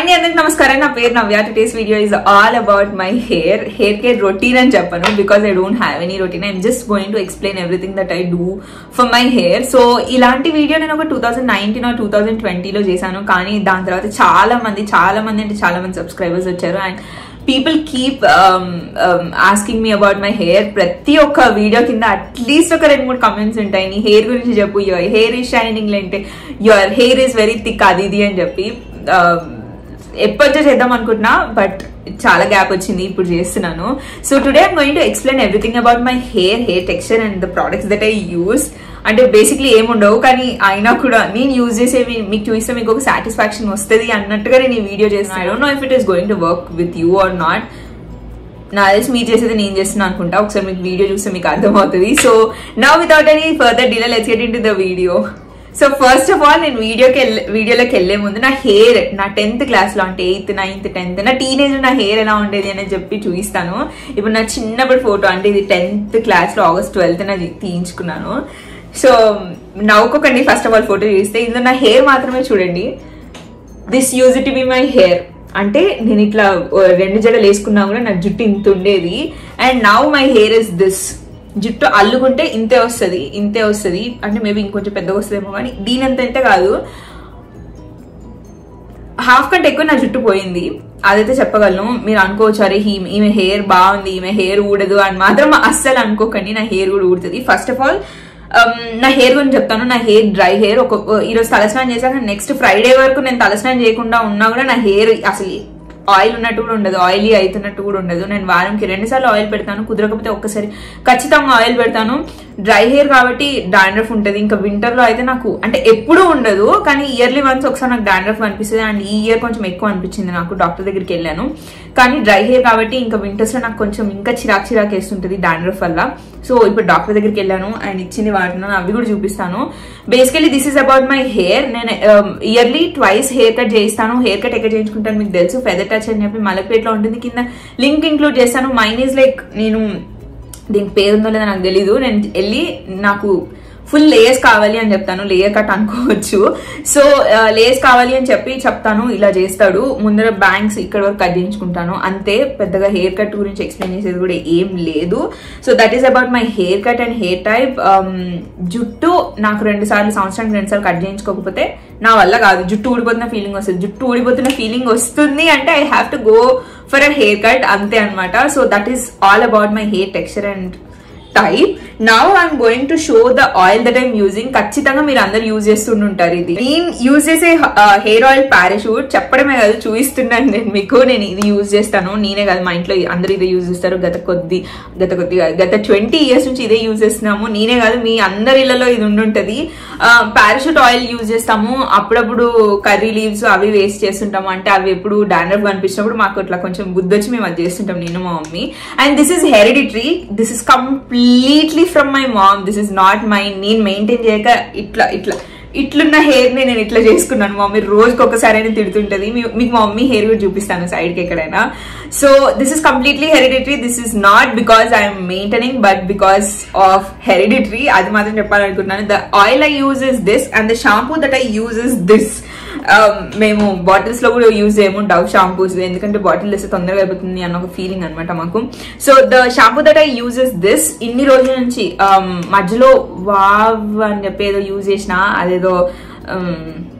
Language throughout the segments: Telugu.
అండి అందరికి నమస్కారం నా పేరు Navya today's video is all about my hair hair care routine అని చెప్పను because I don't have any routine I'm just going to explain everything that I do for my hair so ఇలాంటి వీడియో నేను ఒక two thousand nineteen two thousand ట్వంటీలో చేశాను కానీ దాని తర్వాత చాలా మంది చాలా మంది అంటే చాలా మంది సబ్స్క్రైబర్స్ వచ్చారు and people keep asking me about my hair ప్రతి ఒక్క వీడియో కింద అట్లీస్ట్ ఒక రెండు మూడు కమెంట్స్ ఉంటాయి నీ హెయిర్ గురించి చెప్పు యువర్ హెయిర్ ఈస్ షైనింగ్ లేంటే your hair is very thick అది ఇది అని చెప్పి um, ఎప్పటితో చేద్దాం అనుకుంటున్నా బట్ చాలా గ్యాప్ వచ్చింది ఇప్పుడు చేస్తున్నాను so today I'm going to explain everything about my hair hair texture and the products that I use అంటే బేసిక్లీ ఏముండవు కానీ అయినా కూడా నేను యూజ్ చేసేవి మీకు చూస్తే మీకు ఒక సాటిస్ఫాక్షన్ వస్తుంది అన్నట్టుగా నేను ఈ వీడియో చేస్తున్నాను I don't know if it is going to work with you or not నా తెలిసి మీరు చేసేది నేను చేస్తున్నా అనుకుంటా ఒకసారి మీకు వీడియో చూస్తే మీకు అర్థమవుతుంది సో నా without any further delay let's get into the video so first of all నేను వీడియోకి వీడియోలోకి వెళ్లే ముందు నా హెయిర్ నా టెన్త్ క్లాస్ లో అంటే ఎయిత్ నైన్త్ టెన్త్ నా టీనేజ్ నా హెయిర్ ఎలా ఉండేది అని చెప్పి చూపిస్తాను ఇప్పుడు నా చిన్నప్పటి ఫోటో అంటే ఇది టెన్త్ క్లాస్ లో ఆగస్ట్ ట్వెల్త్ నా తీయించుకున్నాను సో నవ్వుకోకండి ఫస్ట్ ఆఫ్ ఆల్ ఫోటో చూస్తే ఇందులో నా హెయిర్ మాత్రమే చూడండి this used to be my hair అంటే నేను ఇట్లా రెండు జడలు వేసుకున్నా కూడా నా జుట్టు ఇంత ఉండేది and now my hair is this జుట్టు అల్లుకుంటే ఇంతే వస్తుంది ఇంతే వస్తుంది అంటే మేబీ ఇంకొంచెం పెద్దగా వస్తుందేమో కానీ దీనంత అయితే కాదు హాఫ్ కంటే ఎక్కువ నా జుట్టు పోయింది అదైతే చెప్పగలను మీరు అనుకోవచ్చు అరే ఈ- ఈమె హెయిర్ బాగుంది ఈమె హెయిర్ ఊడదు అని మాత్రం అస్సలు అనుకోకండి నా హెయిర్ కూడా ఊడుతుంది ఫస్ట్ ఆఫ్ ఆల్ నా హెయిర్ గురించి చెప్తాను నా హెయిర్ డ్రై హెయిర్ ఒక ఈరోజు తలస్నానం చేశాక నెక్స్ట్ ఫ్రైడే వరకు నేను తలస్నానం చేయకుండా ఉన్నా కూడా నా హెయిర్ అసలు ఆయిల్ ఉన్నట్టు కూడా ఉండదు ఆయిలీ అవుతున్నట్టు కూడా ఉండదు నేను వారంకి రెండు సార్లు ఆయిల్ పెడతాను కుదరకపోతే ఒక్కసారి ఖచ్చితంగా ఆయిల్ పెడతాను డ్రై హెయిర్ కాబట్టి డాండ్రఫ్ ఉంటుంది ఇంకా వింటర్ లో అయితే నాకు అంటే ఎప్పుడూ ఉండదు కానీ ఇయర్లీ వన్స్ ఒకసారి నాకు డాండ్రఫ్ అనిపిస్తుంది అండ్ ఈ ఇయర్ కొంచెం ఎక్కువ అనిపించింది నాకు డాక్టర్ దగ్గరికి వెళ్ళాను కానీ డ్రై హెయిర్ కాబట్టి ఇంకా వింటర్స్ లో నాకు కొంచెం ఇంకా చిరాక్ చిరాక్ వేస్తుంటుంది డాండ్రఫ్ వల్ల సో ఇప్పుడు డాక్టర్ దగ్గరికి వెళ్ళాను ఆయన ఇచ్చింది వాడుతున్నాను అవి కూడా చూపిస్తాను basically this is about my hair నేను ఇయర్లీ ట్వైస్ హెయిర్ కట్ చేయిస్తాను హెయిర్ కట్ ఎక్కడ చేయించుకుంటాను మీకు తెలుసు ఫెదర్ టచ్ అని చెప్పి మలక్పేట్లో ఉంటుంది కింద లింక్ ఇంక్లూడ్ చేస్తాను మైన్ ఈజ్ లైక్ నేను దీనికి పేరు ఉందో లేదో నాకు తెలీదు నేను వెళ్ళి నాకు ఫుల్ లేయర్స్ కావాలి అని చెప్తాను లేయర్ కట్ అనుకోవచ్చు సో లేయర్స్ కావాలి అని చెప్పి చెప్తాను ఇలా చేస్తాడు ముందర బ్యాంక్స్ ఇక్కడ వరకు కట్ చేయించుకుంటాను అంతే పెద్దగా హెయిర్ కట్ గురించి ఎక్స్ప్లెయిన్ చేసేది కూడా ఏం లేదు so that is about my hair cut and hair type జుట్టు నాకు రెండు సార్లు సంవత్సరానికి రెండు సార్లు కట్ చేయించుకోకపోతే నా వల్ల కాదు జుట్టు ఊడిపోతున్న ఫీలింగ్ వస్తుంది జుట్టు ఊడిపోతున్న ఫీలింగ్ వస్తుంది అంటే I have to go for a hair cut అంతే అనమాట so that is all about my hair texture and type now I'm going to show the oil that I'm using ఖచ్చితంగా మీరు అందరు యూజ్ చేస్తుంటారు ఇది నేను యూజ్ చేసే హెయిర్ ఆయిల్ పారాషూట్ చెప్పడమే కాదు చూపిస్తున్నాను నేను మీకు నేను ఇది యూజ్ చేస్తాను నేనే కాదు మా ఇంట్లో అందరూ ఇదే యూజ్ చేస్తారు గత కొద్ది గత కొద్ది కాదు, గత ట్వంటీ ఇయర్స్ నుంచి ఇదే యూజ్ చేస్తున్నాము నేనే కాదు మీ అందరి ఇళ్లలో ఇది ఉండుంటది పారాషూట్ ఆయిల్ యూజ్ చేస్తాము అప్పుడప్పుడు కర్రీ లీవ్స్ అవి వేస్ట్ చేస్తుంటాము అంటే అవి ఎప్పుడు డాండ్రఫ్ కనిపించినప్పుడు మాకు ఇట్లా కొంచెం బుద్ధి వచ్చి మేము అది చేస్తుంటాం నేను మా mummy and this is hereditary this is completely from my mom this is not my నేను మెయింటైన్ చేయక ఇట్లా ఇట్లా ఇట్లున్న హెయిర్ ని నేను ఇట్లా చేసుకున్నాను మమ్మీ రోజుకి ఒకసారి అయినా తిడుతుంటది మీ- మీకు మా మమ్మీ హెయిర్ కూడా చూపిస్తాను సైడ్ కి ఎక్కడైనా so this is completely hereditary this is not because I'm maintaining but because of hereditary అది మాత్రం చెప్పాలనుకుంటున్నాను the oil I use is this and the shampoo that I use is this మేము బాటిల్స్ లో కూడా యూజ్ చేయము డవ్ షాంపూస్ ఎందుకంటే బాటిల్ వేస్తే తొందరగా అయిపోతుంది అన్న ఒక ఫీలింగ్ అనమాట మాకు so the shampoo that I use is this ఇన్ని రోజుల నుంచి um, మధ్యలో వావ్ అని చెప్పి ఏదో యూజ్ చేసిన అదేదో um,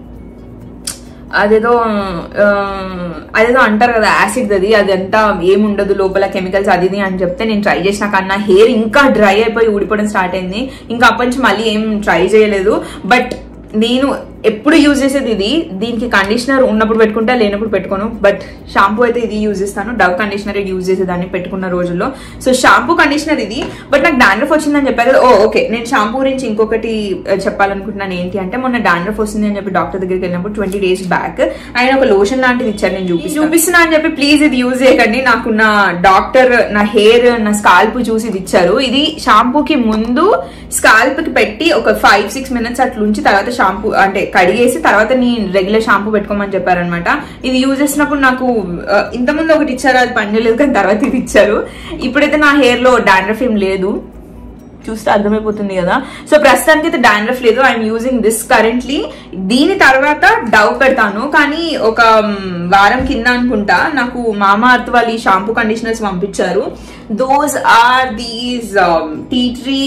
అదేదో ఆ, అదేదో అంటారు కదా యాసిడ్ అది అదంతా ఏముండదు లోపల కెమికల్స్ అది ఇది అని చెప్తే నేను ట్రై చేసిన కన్నా హెయిర్ ఇంకా డ్రై అయిపోయి ఊడిపోవడం స్టార్ట్ అయింది ఇంకా అప్పటి నుంచి మళ్ళీ ఏం ట్రై చేయలేదు బట్ నేను ఎప్పుడు యూజ్ చేసేది ఇది దీనికి కండిషనర్ ఉన్నప్పుడు పెట్టుకుంటా లేనప్పుడు పెట్టుకోను బట్ షాంపూ అయితే ఇది యూజ్ చేస్తాను డవ్ కండిషనర్ యూజ్ చేసేదాన్ని పెట్టుకున్న రోజుల్లో సో షాంపూ కండిషనర్ ఇది బట్ నాకు డాండ్రఫ్ వచ్చిందని చెప్పారు కదా ఓ ఓకే నేను షాంపూ గురించి ఇంకొకటి ఆ, చెప్పాలనుకుంటున్నాను ఏంటి అంటే మొన్న డాండ్రఫ్ వస్తుంది అని చెప్పి డాక్టర్ దగ్గరికి వెళ్ళినప్పుడు ట్వంటీ డేస్ బ్యాక్ ఆయన ఒక లోషన్ లాంటిది ఇచ్చారు నేను చూపిస్తాను చూపిస్తున్నా అని చెప్పి ప్లీజ్ ఇది యూజ్ చేయకండి నాకు నా డాక్టర్ నా హెయిర్ నా స్కాల్ప్ చూసి ఇది ఇచ్చారు ఇది షాంపూకి ముందు స్కాల్ప్ కి పెట్టి ఒక ఫైవ్ సిక్స్ మినిట్స్ అట్లా ఉంచి తర్వాత షాంపూ అంటే కడిగేసి తర్వాత నీ రెగ్యులర్ షాంపూ పెట్టుకోమని చెప్పారనమాట ఇది యూజ్ చేసినప్పుడు నాకు ఆ, ఇంతకుముందు ఒకటి ఇచ్చారు అది పనిచేయలేదు కానీ తర్వాత ఇది ఇచ్చారు ఇప్పుడైతే నా హెయిర్ లో డాండ్రఫ్ ఏం లేదు చూస్తే అర్థమైపోతుంది కదా సో ప్రస్తుతానికి అయితే డాండ్రఫ్ లేదు ఐఎమ్ యూజింగ్ దిస్ కరెంట్లీ దీని తర్వాత డవ్ పెడతాను కానీ ఒక మ్, వారం కింద అనుకుంటా నాకు మామా అర్త్ వాళ్ళు ఈ షాంపూ కండిషనర్స్ పంపించారు those are these tea tree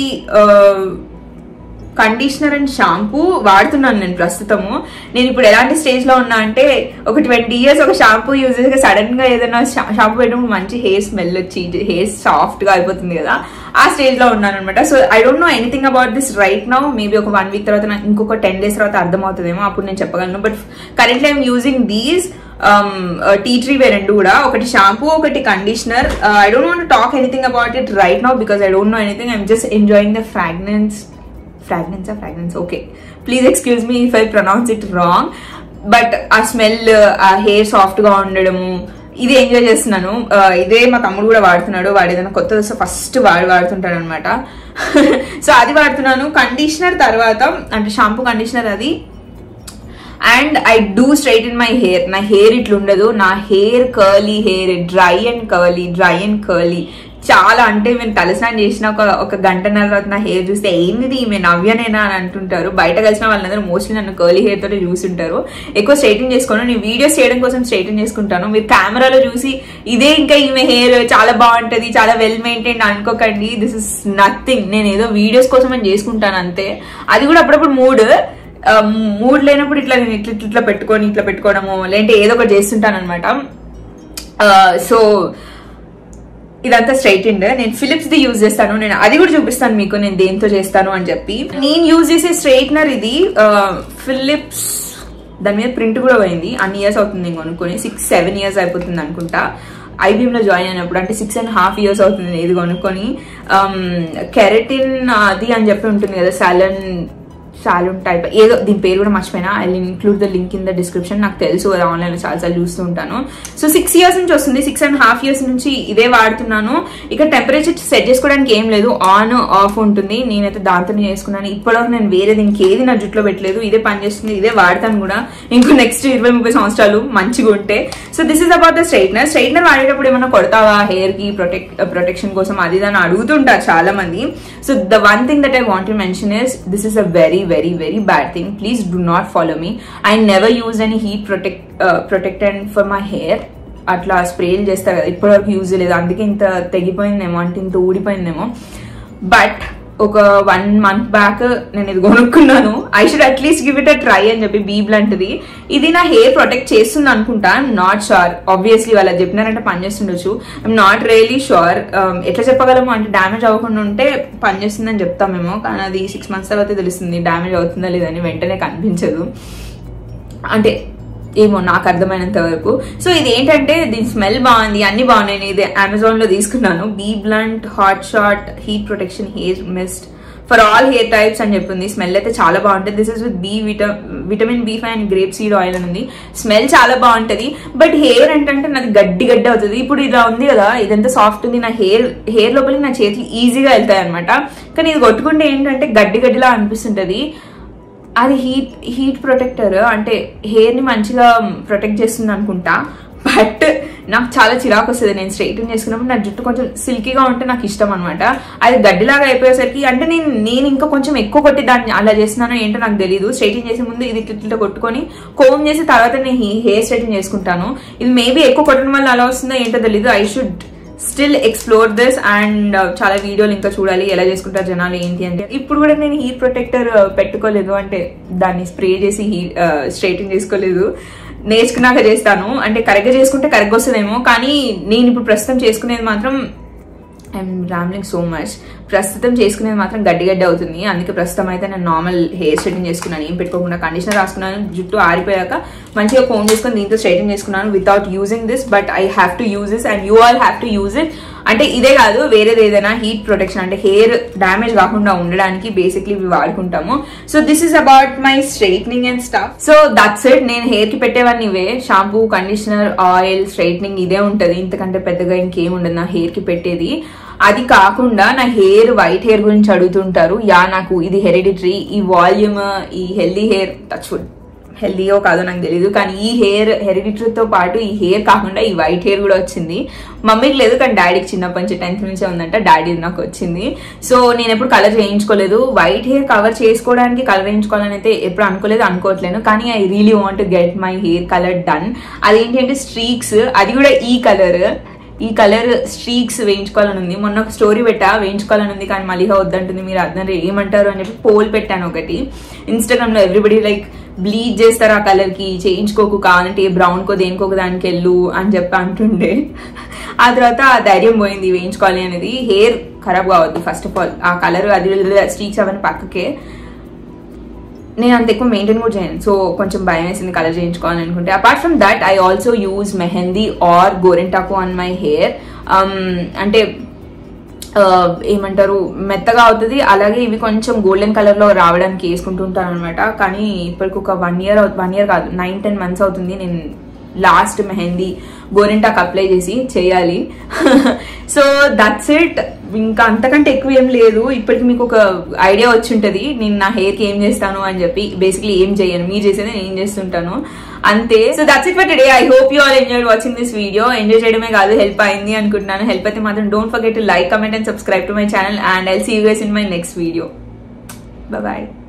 conditioner and shampoo వాడుతున్నాను నేను ప్రస్తుతము నేను ఇప్పుడు ఎలాంటి స్టేజ్ లో ఉన్నా అంటే ఒక ట్వంటీ ఇయర్స్ ఒక షాంపూ యూజ్ చేసి సడన్ గా ఏదైనా షాంపూ పెట్టినప్పుడు మంచి హెయిర్ స్మెల్ వచ్చి హెయిర్ సాఫ్ట్ గా అయిపోతుంది కదా ఆ స్టేజ్ లో ఉన్నాను అనమాట so I don't know anything about this right now maybe ఒక వన్ వీక్ తర్వాత నాకు ఇంకొక టెన్ డేస్ తర్వాత అర్థమవుతుందేమో అప్పుడు నేను చెప్పగలను but currently I'm using these tea tree వే రెండు కూడా ఒకటి షాంపూ ఒకటి conditioner I don't want talk anything about it right now because I don't know anything I'm just enjoying the fragrance fragrance ఆ fragrance okay please excuse me if I pronounce it wrong but ఆ స్మెల్ ఆ హెయిర్ సాఫ్ట్ గా ఉండడము ఇది ఎంజాయ్ చేస్తున్నాను ఆ, ఇదే మా తమ్ముడు కూడా వాడుతున్నాడు వాడు ఏదైనా కొత్త వస్తే ఫస్ట్ వాడు వాడుతుంటాడు అనమాట సో అది వాడుతున్నాను కండిషనర్ తర్వాత అంటే షాంపూ కండిషనర్ అది and I do straight in my hair నా హెయిర్ ఇట్లుండదు నా hair curly hair dry and curly dry and curly చాలా అంటే మేము తలస్నానం చేసిన ఒక ఒక గంటన్నర తర్వాత నా హెయిర్ చూస్తే ఏంది ఈమె నవ్యనేనా అని అంటుంటారు బయట కలిసిన వాళ్ళందరూ మోస్ట్లీ నన్ను కర్లీ హెయిర్ తోటి చూస్తుంటారు ఎక్కువ స్ట్రైటింగ్ చేసుకోను నేను వీడియోస్ చేయడం కోసం స్ట్రైటింగ్ చేసుకుంటాను మీరు కెమెరాలో చూసి ఇదే ఇంకా ఈమె హెయిర్ చాలా బాగుంటది చాలా వెల్ మెయింటైన్ అనుకోకండి దిస్ ఇస్ నథింగ్ నేను ఏదో వీడియోస్ కోసం అని చేసుకుంటాను అంతే అది కూడా అప్పుడప్పుడు మూడ్ మూడ్ లేనప్పుడు ఇట్లా నేను ఇట్లా ఇట్లా పెట్టుకొని ఇట్లా పెట్టుకోవడము లేదంటే ఏదో ఒకటి చేస్తుంటాను అనమాట సో ఇదంతా స్ట్రైట్ ఇండ్ నేను ఫిలిప్స్ ది యూజ్ చేస్తాను నేను అది కూడా చూపిస్తాను మీకు నేను దేంతో చేస్తాను అని చెప్పి నేను యూజ్ చేసే స్ట్రైట్నర్ ఇది ఫిలిప్స్ దాని మీద ప్రింట్ కూడా పోయింది అన్ని ఇయర్స్ అవుతుంది నేను కొనుక్కొని సిక్స్ సెవెన్ ఇయర్స్ అయిపోతుంది అనుకుంటా ఐబీఎం లో జాయిన్ అయినప్పుడు అంటే సిక్స్ అండ్ హాఫ్ ఇయర్స్ అవుతుంది ఇది కొనుక్కొని కెరటిన్ అది అని చెప్పి ఉంటుంది కదా సాలన్ సాలూన్ టైప్ ఏదో దీని పేరు కూడా మర్చిపోయినా I include the link in the description నాకు తెలుసు కదా ఆన్లైన్ లో చాలాసార్లు చూస్తూ ఉంటాను సో సిక్స్ ఇయర్స్ నుంచి వస్తుంది సిక్స్ అండ్ హాఫ్ ఇయర్స్ నుంచి ఇదే వాడుతున్నాను ఇక టెంపరేచర్ సెట్ చేసుకోవడానికి ఏం లేదు ఆన్ ఆఫ్ ఉంటుంది నేనైతే దాంతోనే చేసుకున్నాను ఇప్పటివరకు నేను వేరేది ఇంకేది నా జుట్లో పెట్టలేదు ఇదే పని చేస్తుంది ఇదే వాడతాను కూడా ఇంకో నెక్స్ట్ ఇరవై ముప్పై సంవత్సరాలు మంచిగా ఉంటే so this is about the straightener straightener వాడేటప్పుడు ఏమైనా కొడతావా హెయిర్ కి ప్రొటెక్ట్ ప్రొటెక్షన్ కోసం అది దాన్ని అడుగుతుంటారు చాలా మంది so the one thing that I want to mention is this is a very very very bad thing please do not follow me I never use any heat protect protectant for my hair అట్లా స్ప్రేలు చేస్తారు కదా ఇప్పటివరకు యూజ్ లేదు అందుకే ఇంత తెగిపోయిందేమో అంటే ఇంత ఊడిపోయిందేమో బట్ ఒక వన్ మంత్ బ్యాక్ నేను ఇది కొనుక్కున్నాను I should at least give it a try అని చెప్పి బీ లాంటిది ఇది నా హెయిర్ ప్రొటెక్ట్ చేస్తుంది అనుకుంటా నాట్ షూర్ ఆబ్వియస్లీ వాళ్ళు అది చెప్పినారంటే పని చేస్తుండొచ్చు ఐఎమ్ నాట్ రియలీ షూర్ ఎట్లా చెప్పగలము అంటే డ్యామేజ్ అవ్వకుండా ఉంటే పని చేస్తుందని చెప్తామేమో కానీ అది సిక్స్ మంత్స్ తర్వాత తెలుస్తుంది డ్యామేజ్ అవుతుందా లేదని వెంటనే కనిపించదు అంటే ఏమో నాకు అర్థమైనంత వరకు సో ఇది ఏంటంటే దీని స్మెల్ బాగుంది అన్ని బాగున్నాయి నేను ఇది అమెజాన్ లో తీసుకున్నాను B blunt hot shot heat protection hair mist for all hair types అని చెప్పింది స్మెల్ అయితే చాలా బాగుంటుంది this is with B vita vitamin B five and grape seed oil అని ఉంది స్మెల్ చాలా బాగుంటది బట్ హెయిర్ ఏంటంటే నాది గడ్డి గడ్డి అవుతుంది ఇప్పుడు ఇలా ఉంది కదా ఇదంతా సాఫ్ట్ ఉంది నా హెయిర్ హెయిర్ లోపలికి నా చేతులు ఈజీగా వెళ్తాయి అనమాట కానీ ఇది కొట్టుకుంటే ఏంటంటే గడ్డి గడ్డిలా అనిపిస్తుంటది అది హీట్ హీట్ ప్రొటెక్టర్ అంటే హెయిర్ ని మంచిగా ప్రొటెక్ట్ చేస్తుంది అనుకుంటా బట్ నాకు చాలా చిరాకు వస్తుంది నేను స్ట్రైటన్ చేసుకున్నప్పుడు నా జుట్టు కొంచెం సిల్కీగా ఉంటే నాకు ఇష్టం అనమాట అది గడ్డిలాగా అయిపోయేసరికి అంటే నేను నేను ఇంకా కొంచెం ఎక్కువ కొట్టి దాన్ని అలా చేస్తున్నానో ఏంటో నాకు తెలియదు స్ట్రైటింగ్ చేసే ముందు ఇది ఇట్లా ఇట్లా కొట్టుకొని కోమ్ చేసి తర్వాత నేను హెయిర్ స్ట్రైటింగ్ చేసుకుంటాను ఇది మేబీ ఎక్కువ కొట్టడం వల్ల అలా వస్తుందో ఏంటో తెలియదు I should still explore this and చాలా వీడియోలు ఇంకా చూడాలి ఎలా చేసుకుంటారు జనాలు ఏంటి అంటే ఇప్పుడు కూడా నేను హీట్ ప్రొటెక్టర్ పెట్టుకోలేదు అంటే దాన్ని స్ప్రే చేసి హీ స్ట్రైటింగ్ చేసుకోలేదు నేర్చుకున్నాక చేస్తాను అంటే కరెక్ట్గా చేసుకుంటే కరెక్ట్గా వస్తుందేమో కానీ నేను ఇప్పుడు ప్రస్తుతం చేసుకునేది మాత్రం ఐఎమ్ రామ్లింగ్ సో మచ్ ప్రస్తుతం చేసుకునేది మాత్రం గడ్డి గడ్డి అవుతుంది అందుకే ప్రస్తుతం అయితే నేను నార్మల్ హెయిర్ స్ట్రైటింగ్ చేసుకున్నాను ఏం పెట్టుకోకుండా కండిషనర్ రాసుకున్నాను జుట్టు ఆరిపోయాక మంచిగా కోమ్ చేసుకొని దీంతో స్ట్రైటింగ్ చేసుకున్నాను without using this but I have to use this and you all have to use it అంటే ఇదే కాదు వేరేది ఏదైనా హీట్ ప్రొటెక్షన్ అంటే హెయిర్ డ్యామేజ్ కాకుండా ఉండడానికి బేసిక్లీ ఇవి వాడుకుంటాము so this is about my straightening and stuff so that's it నేను హెయిర్ కి పెట్టేవన్నీ ఇవే షాంపూ కండిషనర్ ఆయిల్ స్ట్రైట్నింగ్ ఇదే ఉంటది ఇంతకంటే పెద్దగా ఇంకేం ఉండదు నా హెయిర్ కి పెట్టేది అది కాకుండా నా హెయిర్ వైట్ హెయిర్ గురించి అడుగుతుంటారు యా నాకు ఇది హెరిడిటరీ ఈ వాల్యూమ్ ఈ హెల్దీ హెయిర్ టచ్ వుడ్ హెల్దీయో కాదో నాకు తెలియదు కానీ ఈ హెయిర్ హెరిడిటరీతో పాటు ఈ హెయిర్ కాకుండా ఈ వైట్ హెయిర్ కూడా వచ్చింది మమ్మీకి లేదు కానీ డాడీకి చిన్నప్పటి నుంచి టెన్త్ నుంచే ఉందంట డాడీ నాకు వచ్చింది సో నేను ఎప్పుడు కలర్ చేయించుకోలేదు వైట్ హెయిర్ కవర్ చేసుకోవడానికి కలర్ వేయించుకోవాలని అయితే ఎప్పుడు అనుకోలేదు అనుకోవట్లేను కానీ I really want get my hair colour done అదేంటి అంటే స్ట్రీక్స్ అది కూడా ఈ కలర్ ఈ కలర్ స్ట్రీక్స్ వేయించుకోవాలని ఉంది మొన్న ఒక స్టోరీ పెట్టా వేయించుకోవాలని ఉంది కానీ మళ్ళీ వద్దంటుంది మీరు అర్థం ఏమంటారు అని చెప్పి పోల్ పెట్టాను ఒకటి ఇన్స్టాగ్రామ్ లో ఎవ్రీబడి లైక్ బ్లీచ్ చేస్తారు ఆ కలర్ కి చేయించుకోకు కావాలంటే బ్రౌన్ కో దేనికో దానికి వెళ్ళు అని చెప్పి అంటుండే ఆ తర్వాత ఆ ధైర్యం పోయింది వేయించుకోవాలి అనేది హెయిర్ ఖరాబ్ కావద్దు ఫస్ట్ ఆఫ్ ఆల్ ఆ కలర్ అది స్ట్రీక్స్ అవన్నీ పక్కకే నేను అంత ఎక్కువ మెయింటైన్ కూడా చేయను సో కొంచెం భయం వేసింది కలర్ చేయించుకోవాలని అనుకుంటే apart from that I also use mehndi or గోరెంటాకు ఆన్ మై హెయిర్ అంటే ఆ, ఏమంటారు మెత్తగా అవుతుంది అలాగే ఇవి కొంచెం గోల్డెన్ కలర్ లో రావడానికి వేసుకుంటుంటాను అనమాట కానీ ఇప్పటికి ఒక వన్ ఇయర్ వన్ ఇయర్ కాదు నైన్ టెన్ మంత్స్ అవుతుంది నేను లాస్ట్ మెహందీ గోరింటాక్ అప్లై చేసి చేయాలి సో దట్స్ ఇట్ ఇంకా అంతకంటే ఎక్కువ ఏం లేదు ఇప్పటికి మీకు ఒక ఐడియా వచ్చి ఉంటుంది నేను నా హెయిర్ కి ఏం చేస్తాను అని చెప్పి బేసిక్లీ ఏం చేయను మీరు చేసేది నేను ఏం చేస్తుంటాను అంతే so that's it for today I hope you all enjoy watching this video enjoy చేయడమే కాదు హెల్ప్ అయింది అనుకుంటున్నాను హెల్ప్ అయితే మాత్రం don't forget to like comment and subscribe to my channel and I'll see you guys in my next video bye